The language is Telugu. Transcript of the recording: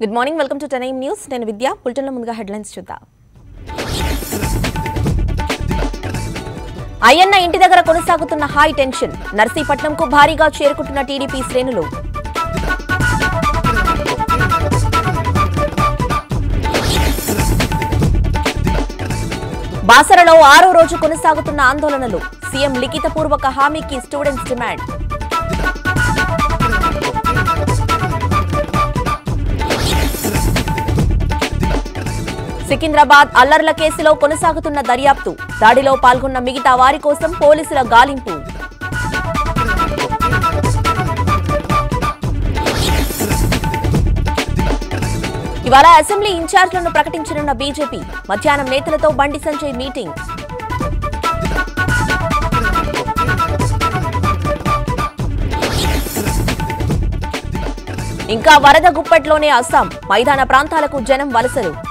good morning welcome to ten news నేను విద్య బులెటిన్లో ముందుగా హెడ్లైన్స్ చూద్దాం అయ్యన్న ఇంటి దగ్గర కొనసాగుతున్న హై టెన్షన్ నర్సీపట్నంకు భారీగా చేరుకుంటున్న టీడీపీ శ్రేణులు బాసరలో ఆరో రోజు కొనసాగుతున్న ఆందోళనలు సీఎం లిఖితపూర్వక హామీకి స్టూడెంట్స్ డిమాండ్ సికింద్రాబాద్ అల్లర్ల కేసులో కొనసాగుతున్న దర్యాప్తు దాడిలో పాల్గొన్న మిగతా వారి కోసం పోలీసుల గాలింపు ఇవాళ అసెంబ్లీ ఇన్ఛార్జ్లను ప్రకటించనున్న బీజేపీ మధ్యాహ్నం నేతలతో బండి సంజయ్ మీటింగ్ ఇంకా వరద గుప్పట్లోనే అస్సాం మైదాన ప్రాంతాలకు జనం వలసలు